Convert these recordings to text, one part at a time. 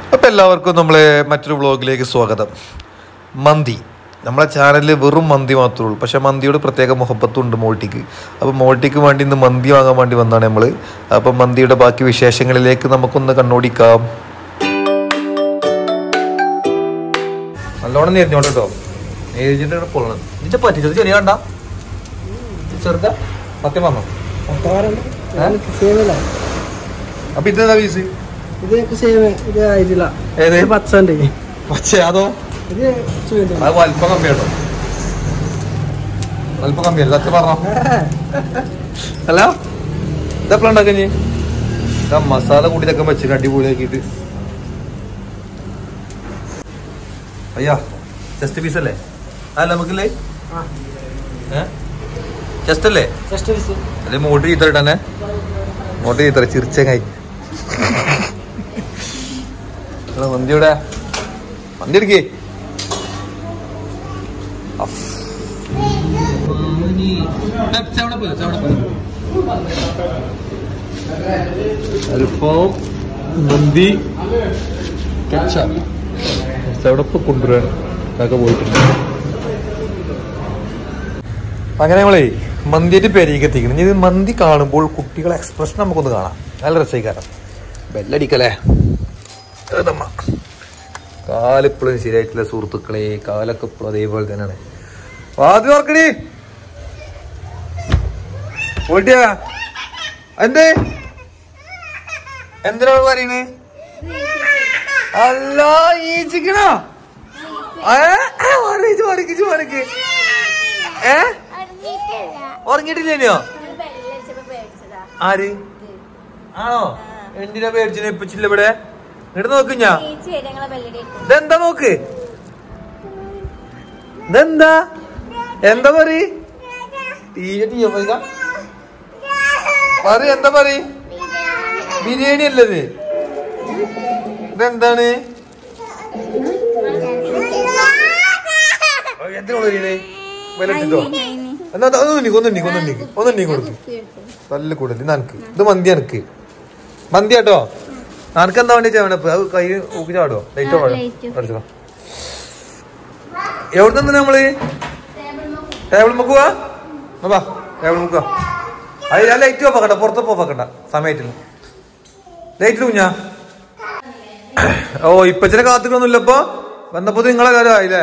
അപ്പോൾ എല്ലാവർക്കും നമ്മളെ മറ്റൊരു വ്ളോഗിലേക്ക് സ്വാഗതം മന്തി നമ്മളെ ചാനലിൽ വെറും മന്തി മാത്രമേ ഉള്ളൂ പക്ഷേ മന്തിയോട് പ്രത്യേക മുഹബത്തുണ്ട് മോൾട്ടിക്ക് അപ്പോൾ മോൾട്ടിക്ക് വേണ്ടി ഇന്ന് മന്തി വാങ്ങാൻ വേണ്ടി വന്നതാണ് നമ്മൾ അപ്പം മന്തിയുടെ ബാക്കി വിശേഷങ്ങളിലേക്ക് നമുക്കൊന്ന് കണ്ണോടിക്കാം നല്ലോണം നേരിഞ്ഞോട്ടോ കേട്ടോ നേരിച്ചിട്ട് പൊള്ളണം ഇതിന്റെ പറ്റിച്ചത് ചെറിയ കണ്ട ചെറുത സത്യം പറഞ്ഞോ സേവല്ല അപ്പൊ ഇതെന്താ പീസ് ഇത് എനിക്ക് സേവ ഇത് ആയിട്ടില്ല ഏത് ഇത് പച്ചണ്ട് പക്ഷേ അതോ ഇത് ചുവന്ന അത് വലിപ്പം കമ്മിയാട്ടോ വലിപ്പം കമ്മിയല്ല സത്യം പറഞ്ഞോ അല്ല ഇതെപ്പോഴാ ഉണ്ടാക്കഞ്ഞ് ഇതാ മസാല കൂടി ഇതൊക്കെ വെച്ച് അടിപൊളിയാക്കിയിട്ട് അയ്യാ ചെസ്റ്റ് പീസ് അല്ലേ അല്ല നമുക്കില്ലേ ചെസ്റ്റ് അല്ലേ ജസ്റ്റ് വിസ് അല്ലെ മോട്ട് ചീത്ത ഇട്ടന്നെ മോട്ട് ചീത്ത ചിരിച്ചങ്ങായി മന്തിയുടെ മന്തി എടുക്കേ അൽഫാം മന്തി അവിടെ ഇപ്പൊ കൊണ്ടുവരാൻ അതൊക്കെ പോയിട്ടുണ്ട് അങ്ങനെ നമ്മളേ മന്തിയുടെ പേരേക്ക് എത്തിക്കണം ഇനി ഇത് മന്തി കാണുമ്പോൾ കുട്ടികളെ എക്സ്പ്രഷൻ നമുക്കൊന്ന് കാണാം നല്ല രസീകാരം ബെല്ലടിക്കലേ ഏതമ്മ കാലിപ്പോഴും ശരിയായിട്ടില്ല സുഹൃത്തുക്കളെ കാലൊക്കെ ഇപ്പോഴും അതേപോലെ തന്നെയാണ് വാതി ഓർക്കടി ഓട്ടിയാ എന്തേ എന്തിനാണ് പറയണേ അല്ല ഈച്ചിക്കണോ മറിച്ച് മറിക്കിച്ച് മറിക്ക് ഏ ഉറങ്ങിയിട്ടില്ലേനോ ആര് ആണോ എന്തിനാ പേടിച്ചിനെ ഇപ്പിച്ചില്ല ഇവിടെ ഇങ്ങോട്ട് നോക്ക് ഞാ ഇതെന്താ നോക്ക് ഇതെന്താ എന്താ പറയ് തീരെ തീയ പോയിക്ക പറ എന്താ പറയ് ബിരിയാണി അല്ലത് ഇതെന്താണ് എന്തിനാ പറയണേ വിലട്ടിട്ടോ എന്നാ അത് ഒന്നെണ്ണിക്ക് ഒന്നെണ്ണിക്ക് ഒന്നെണ്ണിക്ക് ഒന്നെണ്ണിക്ക് കൊടുക്ക് നല്ല കൂടുതൽ നനക്ക് ഇത് മന്തി എനക്ക് മന്തി കേട്ടോ നനക്ക് എന്താ വേണ്ടി ചേവനപ്പ് അത് കൈ ഊക്കി ചാടോ ലൈറ്റോ അടിച്ചോ എവിടെ നിന്ന് നമ്മള് ടേബിൾ മുക്കുവാ വാ ടേബിൾ മുക്കുക അത് ഞാൻ ലൈറ്റ് പോക്കണ്ട പുറത്ത് പോക്കണ്ട സമയത്തില്ല ലൈറ്റ് കുഞ്ഞാ ഓ ഇപ്പച്ചനെ കാത്തുക്കൊന്നുമില്ല ഇപ്പൊ വന്നപ്പോ നിങ്ങളെ കാര്യമായില്ലേ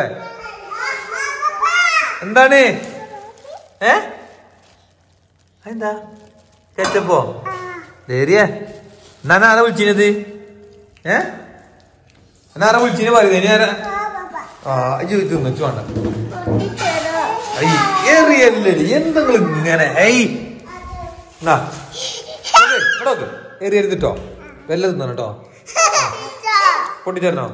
എന്താണ് ഏ എന്താ കെച്ചപ്പോ ധൈര്യ എന്നാ ആരാ വിളിച്ചിനത് ഏ എന്നാ ആരാ വിളിച്ചിനെ പറയുന്നത് ഇനി ആരാ ആ ഇജ്ജ് തിന്നു ഇജ്ജ് വേണ്ട ഐ ഏറിയല്ലേ എന്തെങ്കിലും ഇങ്ങനെ ഐ എന്നാ ഇടോക്ക് ഏറി എടുത്തിട്ടോ വെല്ല തിന്നണം കേട്ടോ പൊട്ടിച്ചേരണോ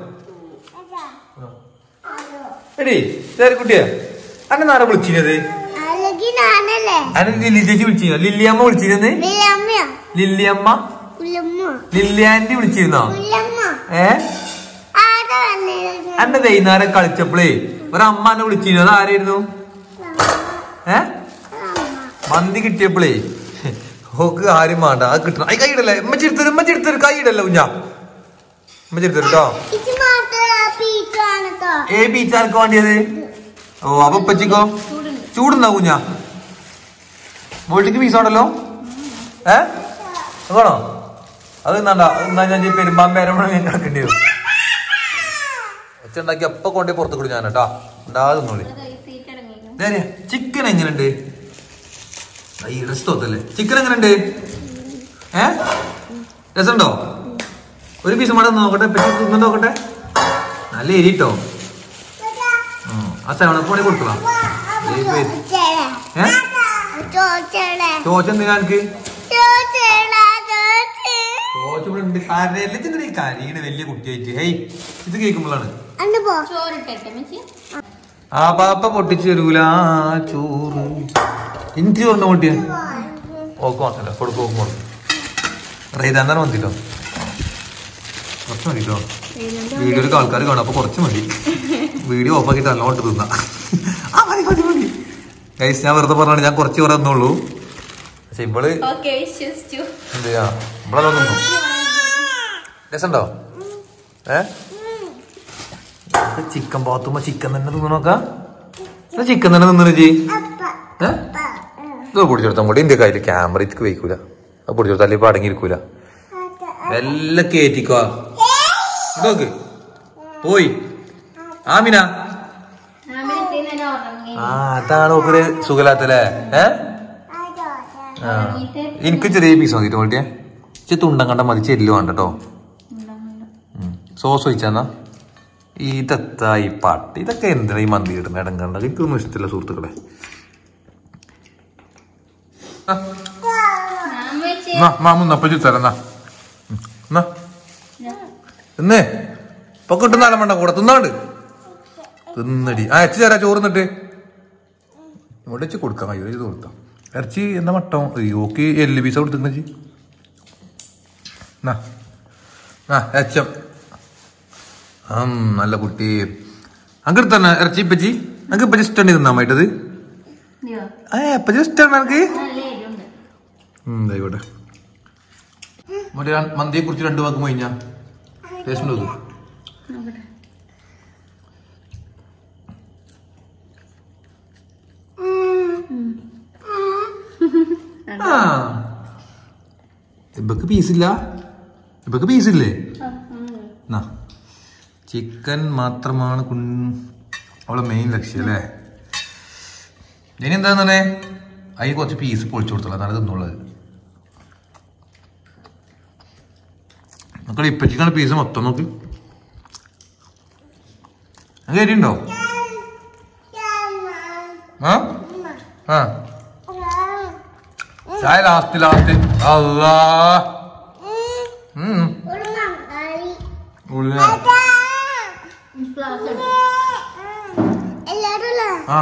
എടി ശരി കുട്ടിയെ അന്നെ ആരാ വിളിച്ചിനത് അല്ലെങ്കിൽ ഞാനല്ലേ അന്നെ ലില്ലി ചേച്ചി വിളിച്ചിരുന്നോ ലില്ലിയമ്മ വിളിച്ചിരുന്ന് വില്ലമ്മ ലില്ലിയമ്മ കുലമ്മ ലില്ലി ആന്റി വിളിച്ചിരുന്നോ കുലമ്മ ഏ ആടെ വന്നിരുന്നു അന്നെ വൈകുന്നേരം കളിച്ചപ്പോഴേ ഒരമ്മ എന്നെ വിളിച്ചിരുന്നു അത് ആരായിരുന്നു ഏ മന്തി കിട്ടിയപ്പോഴേ ഓക്ക് ആരും വേണ്ട അത് കിട്ടണം അത് കൈയിടല്ലേ ഉമ്മച്ചെടുത്തൊരു ഉമ്മച്ചെടുത്തൊരു കൈയിടല്ല കുഞ്ഞാ ഉമ്മച്ചെടുത്തൊരു കേട്ടോ ഇത് മാത്രം പീക്കാണ് കേട്ടോ ഏ ബീച്ച് ആർക്ക് വേണ്ടിയത് ഓ അപ്പൊ ഉപ്പച്ചിക്കോ ചൂടുണ്ടാ കുഞ്ഞാ വീട്ടിക്ക് പീസ് ഉണ്ടല്ലോ ഏ വേണോ അത് എന്നാണ്ടാ എന്നാ ഞാൻ ഈ പെരുമ്പാമ്പേരമ്പഴ ഞാൻ കിടക്കേണ്ടി വരും ഒച്ച ഉണ്ടാക്കി അപ്പൊ കൊണ്ടേ പുറത്ത് കൊടു ഞാൻ കേട്ടാ ഉണ്ടാകുന്നുള്ളി ചിക്കൻ എങ്ങനെയുണ്ട് ഈ രസം തോത്തല്ലേ ചിക്കൻ എങ്ങനെയുണ്ട് ഏ രസമുണ്ടോ ഒരു പീസ് മട നോക്കട്ടെ പെട്ടി തിന്നു നോക്കട്ടെ നല്ല എരിട്ടോ ആ സെവണപ്പോണി കൊടുക്കണം ചോച്ചേടെ ഏ ചോച്ചേടെ ചോച്ച എന്തിനാ എനിക്ക് ചോച്ചേടാ ചോച്ചേ ചോച്ച ഇവിടെ ഉണ്ട് കരയല്ലേ ചെന്നിട്ട് ഈ കരയുടെ വലിയ കുട്ടിയായിട്ട് ഹേയ് ഇത് കേൾക്കുമ്പോഴാണ് അണ്ട് പോ ആ പാപ്പ പൊട്ടിച്ചു തരൂല ആ ചോറ് എനിക്ക് ചോറിന് പൊട്ടിയ ഓക്കെ മാത്രല്ല കൊടുക്കും ഓക്കെ കൊടുക്കും റേതാന്നേരം മതിട്ടോ കുറച്ച് മതിട്ടോ വീഡിയോയിലൊക്കെ ആൾക്കാർ കാണും അപ്പൊ കുറച്ച് മതി വീഡിയോ ഓഫ് ആക്കിയിട്ട് നല്ലോട്ട് തിന്നാ ആ മതി മതി മതി ഗൈസ് ഞാൻ വെറുതെ പറഞ്ഞാണ് ഞാൻ കുറച്ച് കുറേ തന്നുള്ളൂ പക്ഷെ ഇവള് ഓക്കെ വിശ്വസിച്ചു എന്ത് ചെയ്യാ ഇവളെ തിന്നു രസമുണ്ടോ ഏ ചിക്കൻ പാത്തുമ്പോ ചിക്കൻ തന്നെ തിന്നു നോക്കാം ചിക്കൻ തന്നെ തിന്നു ജി അപ്പ ഏ ഇത് പൊടിച്ചെടുത്താൽ കൂടി ഇന്ത്യ കയ്യിൽ ക്യാമറ ഇതൊക്കെ വയ്ക്കൂല അത് പൊടിച്ചെടുത്താൽ അല്ലെങ്കിൽ ഇപ്പൊ അടങ്ങിയിരിക്കൂല എല്ലാം കേറ്റിക്കോ ഇതൊക്കെ പോയി ആമിന ആ അതാണ് നോക്കൊരു സുഖലാത്തല്ലേ ഏ ആ എനിക്ക് ചെറിയ പീസ് മതി ഓട്ടിയെ ഇച്ചി തുണ്ടം കണ്ട മതി ചെല്ലു വേണ്ട കേട്ടോ സോസ് ഒഴിച്ചാന്നാ ഇതെത്താ ഈ പട്ടി ഇതൊക്കെ എന്തിനാ ഈ മന്തി ഇടുന്ന ഇടം കണ്ടത് എനിക്കൊന്നും ഇഷ്ടമില്ല സുഹൃത്തുക്കളെ ആ, എന്നാ, മാമു അപ്പൊ തരാം എന്നാ തിന്നേ ഇപ്പൊ കിട്ടുന്ന ആലം വേണ്ട കൂടെ തിന്നാണ്ട് തിന്നടി ആ അച്ഛ തരാ ചോറ് തിന്നിട്ട് ഇവിടെ വെച്ച് കൊടുക്കാം കയ്യോ ഇത് കൊടുക്കാം ഇറച്ചി എന്താ മട്ടം ഓക്ക് എല്ല് പീസ കൊടുത്തിരുന്ന ചി ആ അച്ഛം ആ നല്ല കുട്ടി അങ്ങനെ തന്നെ ഇറച്ചി ഇപ്പച്ചി നമുക്ക് ഇപ്പച്ചി ഇഷ്ടം തിന്നാൻ വേണ്ടത് ആ ഇപ്പച്ചി ഇഷ്ടമാണ് എനിക്ക് ആയിക്കോട്ടെ മറ്റേ മന്തിയെ കുറിച്ച് രണ്ടു വാക്ക് കഴിഞ്ഞാ ടേസ്റ്റ് ഉണ്ടോ ഇത്? ആ ഇബക്ക് പീസില്ല ഇബക്ക് പീസില്ലേ എന്നാ ചിക്കൻ മാത്രമാണ് കുൺ അവളെ മെയിൻ ലക്ഷ്യം അല്ലേ ഇനി എന്താന്നെ അതിന് കുറച്ച് പീസ് പൊളിച്ചു കൊടുത്തോളാം അതാണ് തിന്നുള്ളത് മക്കൾ ഇപ്പച്ചിക്കാണ് പീസ് മൊത്തം നോക്ക് അത് കേട്ടിട്ടുണ്ടോ ആ ആ ചായ ലാസ്റ്റ് ലാസ്റ്റ് അല്ലാ ഉം ഒരു മങ്കാളി ഉള്ളില. എല്ലാരും ആ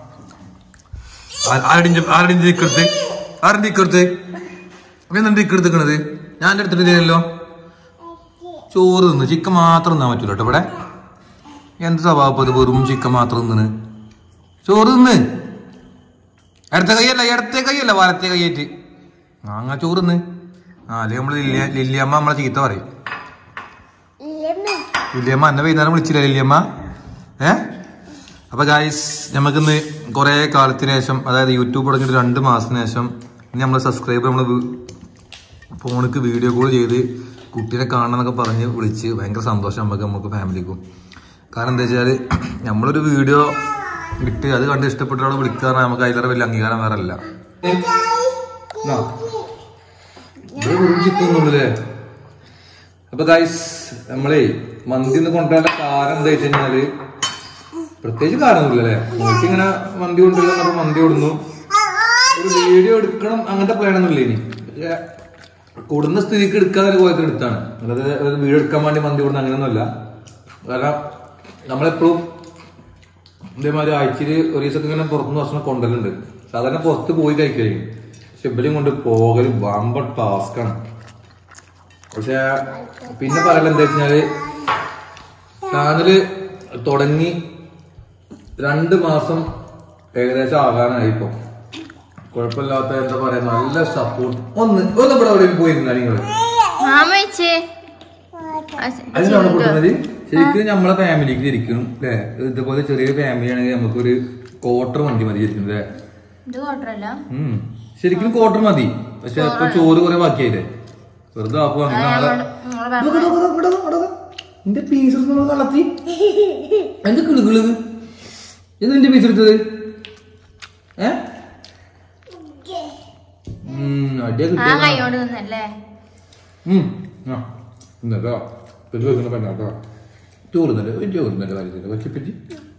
ആ- ആരുടെ ആരുടെ ഇക്കടുത്ത് ആരുടെ ഇക്കടുത്ത് എന്തുണ്ട് ഇക്കടുത്ത് നിൽക്കണത് ഞാൻ എൻ്റെ അടുത്തിട്ടില്ലല്ലോ ചോറ് തിന്നു ചിക്കൻ മാത്രം തിന്നാൻ പറ്റൂല കേട്ടോ ഇവിടെ എന്ത് സ്വഭാവം ഇത് വെറും ചിക്കൻ മാത്രം തിന്ന് ചോറ് തിന്ന് ഇടത്തെ കൈയല്ല ഇടത്തെ കൈയല്ല വലത്തെ കൈയേറ്റ് ആ അങ്ങനെ ചോറ് തിന്ന് ആ അല്ലെങ്കിൽ നമ്മള് ലില്ലിയ ലില്ലിയമ്മ നമ്മളെ ചീത്ത പറയും ഇല്ലമ്മ ലില്ലിയമ്മ എന്നെ വൈകുന്നേരം വിളിച്ചില്ല ലില്ലിയമ്മ ഏ അപ്പൊ ഗായ്സ് നമുക്കിന്ന് കുറെ കാലത്തിന് ശേഷം അതായത് യൂട്യൂബ് തുടങ്ങിയിട്ട് രണ്ട് മാസത്തിന് ശേഷം ഇനി നമ്മളെ സബ്സ്ക്രൈബർ നമ്മള് ഫോണിക്ക് വീഡിയോ കോൾ ചെയ്ത് കുട്ടീനെ കാണണമെന്നൊക്കെ പറഞ്ഞ് വിളിച്ച് ഭയങ്കര സന്തോഷം നമുക്ക് നമുക്ക് ഫാമിലിക്കും കാരണം എന്താ വെച്ചാല് നമ്മളൊരു വീഡിയോ ഇട്ട് അത് കണ്ട് ഇഷ്ടപ്പെട്ടവരോട് വിളിക്കാറ് നമുക്ക് അതിലേറെ വലിയ അംഗീകാരം വേറെ അല്ല ചിക്കുന്നുള്ളേ അപ്പൊ ഗൈസ് നമ്മളേ മന്തി ഒന്ന് കൊണ്ടുവരാനുള്ള കാരണം എന്താ വെച്ച് കഴിഞ്ഞാല് പ്രത്യേകിച്ച് കാരണമൊന്നുമില്ലല്ലേ എനിക്ക് ഇങ്ങനെ മന്തി കൊണ്ടുവരുന്ന മന്തി കൊടുന്നു ഒരു വീഡിയോ എടുക്കണം അങ്ങനത്തെ പ്ലാൻ ഒന്നും ഇല്ല ഇനി പക്ഷേ കൂടുന്ന സ്ഥിതിക്ക് എടുക്കാതെ പോയത്തിൽ എടുത്താണ് അതായത് ഒരു വീഡിയോ എടുക്കാൻ വേണ്ടി മന്തി കൊടുന്ന അങ്ങനെയൊന്നുമല്ല കാരണം നമ്മളെപ്പോഴും ഇതേമാതിരി ആഴ്ചയിൽ ഒരു ദിവസം ഇങ്ങനെ പുറത്തുനിന്ന് ഭക്ഷണം കൊണ്ടുവരുന്നുണ്ട് സാധാരണ പുറത്ത് പോയി കഴിക്കലും പക്ഷെ ഇവരും കൊണ്ട് പോകല് വമ്പ ടാസ്ക്കാണ് പക്ഷെ പിന്നെ പറയല എന്താ വെച്ചാല് ചാനല് തുടങ്ങി രണ്ട് മാസം ഏകദേശം ആകാനായി ഇപ്പൊ കുഴപ്പമില്ലാത്ത എന്താ പറയാ നല്ല സപ്പോർട്ട് ഒന്ന് ഒന്ന് ഇവിടെ എവിടെ പോയിരുന്ന നിങ്ങൾ മാമ വെച്ചേ അതിനാണ് കൊടുക്കുന്നത് ശരിക്കും നമ്മളെ ഫാമിലിക്ക് ഇരിക്കും അല്ലെ ഇതുപോലെ ചെറിയൊരു ഫാമിലി ആണെങ്കിൽ നമുക്കൊരു ക്വാർട്ടർ വണ്ടി മതി ശരിക്കും അല്ലേ ഇത് കോട്ടറല്ല ഉം. ശരിക്കും ക്വാർട്ടർ മതി പക്ഷെ ഇപ്പൊ ചോറ് കുറെ ബാക്കിയായില്ലേ വെറുതെ ആക്കുവാ നിങ്ങൾ നാളെ എന്റെ പീസ് കളത്തി എന്ത് കിളുകിള് ഇത് നിന്റെ പീസ് എടുത്തത് ഏ ഉം, അടിയാ ആ കിട്ടിയ കൈയോട് നിന്നല്ലേ ഇന്നല്ലോ ഇത് വെക്കുന്ന പെണ്ണാട്ടോ ചോറ് തന്നെ ഒരു ചോറ് തന്നെ കാര്യത്തില്ല പറ്റിപ്പറ്റി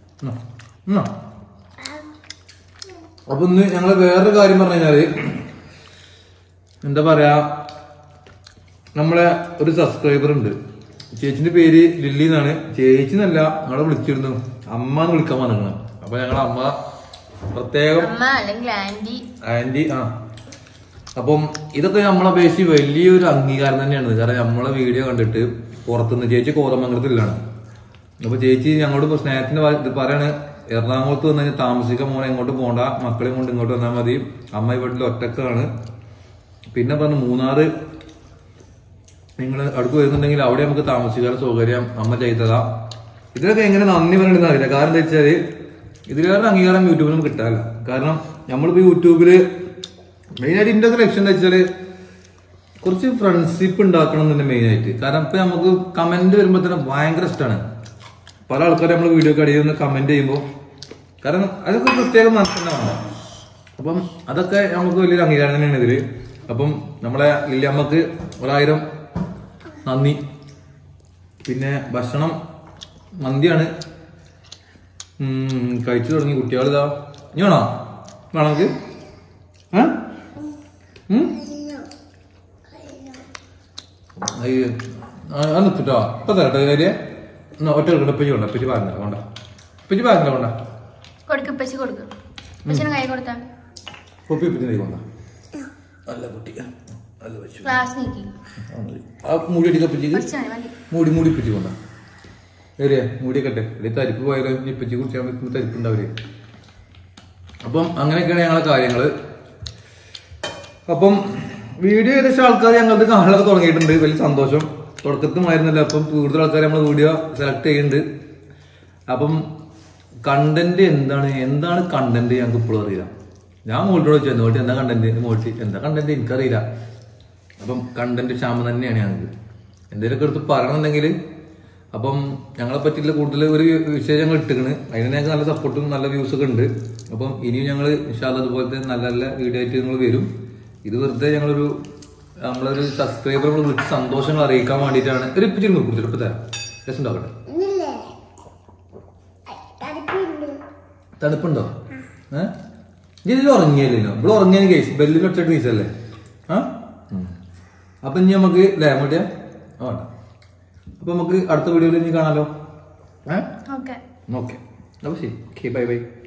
അപ്പൊ ഇന്ന് ഞങ്ങള് വേറൊരു കാര്യം പറഞ്ഞു കഴിഞ്ഞാല് എന്താ പറയാ നമ്മളെ ഒരു സബ്സ്ക്രൈബർ ഉണ്ട് ചേച്ചിന്റെ പേര് ലില്ലി എന്നാണ് ചേച്ചി എന്നല്ല ഞങ്ങളെ വിളിച്ചിരുന്നു അമ്മ എന്ന് വിളിക്കാൻ വന്നിരുന്നു അപ്പൊ ഞങ്ങളെ അമ്മ പ്രത്യേകം അമ്മ അല്ലെങ്കിൽ ആന്റി ആന്റി ആ അപ്പം ഇതൊക്കെ നമ്മളെ അപേക്ഷിച്ച് വലിയൊരു അംഗീകാരം തന്നെയാണ് കാരണം നമ്മളെ വീഡിയോ കണ്ടിട്ട് പുറത്തുനിന്ന് ചേച്ചി കോതമംഗലത്തിലാണ് അപ്പൊ ചേച്ചി ഞങ്ങളോട് ഇപ്പൊ സ്നേഹത്തിന്റെ വാ- ഇത് പറയാണ് എറണാകുളത്ത് വന്നു കഴിഞ്ഞാൽ താമസിക്കാൻ മോനെ ഇങ്ങോട്ട് പോണ്ട മക്കളെയും കൊണ്ട് ഇങ്ങോട്ട് വന്നാൽ മതി അമ്മ വീട്ടിൽ ഒറ്റക്കാണ് പിന്നെ പറഞ്ഞു മൂന്നാറ് നിങ്ങൾ അടുത്ത് വരുന്നുണ്ടെങ്കിൽ അവിടെ നമുക്ക് താമസിക്കാനുള്ള സൗകര്യം അമ്മ ചെയ്തതാ ഇതിലൊക്കെ എങ്ങനെ നന്ദി പറയണമെന്ന് അറിയില്ല കാരണം എന്താ വെച്ചാല് ഇതിലേറെ അംഗീകാരം യൂട്യൂബിൽ നമുക്ക് കിട്ടാറില്ല കാരണം നമ്മളിപ്പോ യൂട്യൂബില് മെയിനായിട്ട് ഇതിന്റെ ഒക്കെ ലക്ഷ്യം എന്താ വെച്ചാല് കുറച്ച് ഫ്രണ്ട്ഷിപ്പ് ഉണ്ടാക്കണം തന്നെ മെയിൻ ആയിട്ട് കാരണം ഇപ്പൊ നമുക്ക് കമന്റ് വരുമ്പോ തന്നെ ഭയങ്കര ഇഷ്ടമാണ് പല ആൾക്കാരും നമ്മൾ വീഡിയോ കടിയിൽ നിന്ന് കമന്റ് ചെയ്യുമ്പോൾ കാരണം അതൊക്കെ ഒരു പ്രത്യേക മനസ്സിലാണ് അപ്പം അതൊക്കെ നമുക്ക് വലിയൊരു അംഗീകാരം തന്നെയാണ് ഇതില് അപ്പം നമ്മളെ ലില്ലിയമ്മക്ക് ഒരായിരം നന്ദി പിന്നെ ഭക്ഷണം മന്തിയാണ് ഉം, കഴിച്ചു തുടങ്ങി കുട്ടികൾ ഇതാ ഇനി വേണോ വേണോ നമുക്ക് ഏ? ഉം? അയ്യോ ആ നിൽക്കട്ടോ ഇപ്പൊ തരട്ടെ കാര്യം ഒറ്റ എടുക്കട്ടെ ഇപ്പച്ചി കൊണ്ട ഇപ്പച്ചി പറഞ്ഞില്ല കൊണ്ട ഇപ്പച്ചി പറഞ്ഞില്ല കൊണ്ട കൊടുക്ക് ഉപ്പച്ചി കൊടുക്ക് ഉപ്പച്ചിന് കൈ കൊടുത്താ പൊപ്പി ഇപ്പച്ചി നീ കൊണ്ട നല്ല കുട്ടി നല്ല വെച്ചു ക്ലാസ് നീക്കി ആ മൂടി അടിക്ക ഇപ്പച്ചിക്ക് കുറച്ച് മതി മതി മൂടി മൂടി ഇപ്പച്ചി കൊണ്ട ഏരിയ മൂടിയൊക്കെ അല്ലെങ്കിൽ തരിപ്പ് പോയാലും ഇനി ഇപ്പച്ചി കുറിച്ച് നമുക്ക് തരിപ്പ് ഉണ്ടാവില്ലേ അപ്പം അങ്ങനെയൊക്കെയാണ് ഞങ്ങളെ കാര്യങ്ങള് അപ്പം വീഡിയോ ഏകദേശം ആൾക്കാർ ഞങ്ങൾക്ക് കാണാനൊക്കെ തുടങ്ങിയിട്ടുണ്ട് വലിയ സന്തോഷം തുടക്കത്തുമായിരുന്നില്ല അപ്പം കൂടുതൽ ആൾക്കാർ നമ്മൾ വീഡിയോ സെലക്ട് ചെയ്യുന്നുണ്ട് അപ്പം കണ്ടന്റ് എന്താണ് എന്താണ് കണ്ടന്റ് ഞങ്ങൾക്ക് ഇപ്പോഴും അറിയില്ല ഞാൻ മോളിനോട് ചോദിച്ചു എന്നോട്ട് എന്താ കണ്ടന്റ് മോട്ടി എന്താ കണ്ടന്റ് എനിക്കറിയില്ല അപ്പം കണ്ടന്റ് ക്ഷാമം തന്നെയാണ് ഞങ്ങൾക്ക് എന്തെങ്കിലുമൊക്കെ എടുത്ത് പറയണമെന്നുണ്ടെങ്കിൽ അപ്പം ഞങ്ങളെ പറ്റിയുള്ള കൂടുതൽ ഒരു വിഷയം ഞങ്ങൾ ഇട്ടിക്കണ് അതിന് ഞങ്ങൾക്ക് നല്ല സപ്പോർട്ടും നല്ല വ്യൂസ് ഒക്കെ ഉണ്ട് അപ്പം ഇനിയും ഞങ്ങൾ ഇൻഷാല്ല അതുപോലത്തെ നല്ല നല്ല വീഡിയോ ആയിട്ട് നിങ്ങൾ വരും ഇത് വെറുതെ ഞങ്ങളൊരു നമ്മളൊരു സബ്സ്ക്രൈബർ നമ്മൾ വിളിച്ച് സന്തോഷങ്ങൾ അറിയിക്കാൻ വേണ്ടിയിട്ടാണ് ഒരു ഇപ്പിച്ചിരി കുറിച്ചിട്ട് ഇപ്പൊ തരാം രസം ഉണ്ടാവട്ടെ ഇന്നില്ലേ തടുപ്പിണ്ട് തണുപ്പുണ്ടോ ഏഹ് ഇതിൽ ഉറങ്ങിയല്ലോ ഇവിടെ ഉറങ്ങിയ കേസ് ബെല്ലിൽ ഒറ്റ കേസല്ലേ ആ ഉം. അപ്പൊ ഇനി നമുക്ക് അല്ലേ അങ്ങോട്ട് ആ വേണ്ട അപ്പൊ നമുക്ക് അടുത്ത വീഡിയോയിൽ ഇനി കാണാലോ ഏഹ് ഓക്കെ ഓക്കെ അപ്പൊ ശരി ഓക്കെ ബൈ ബൈ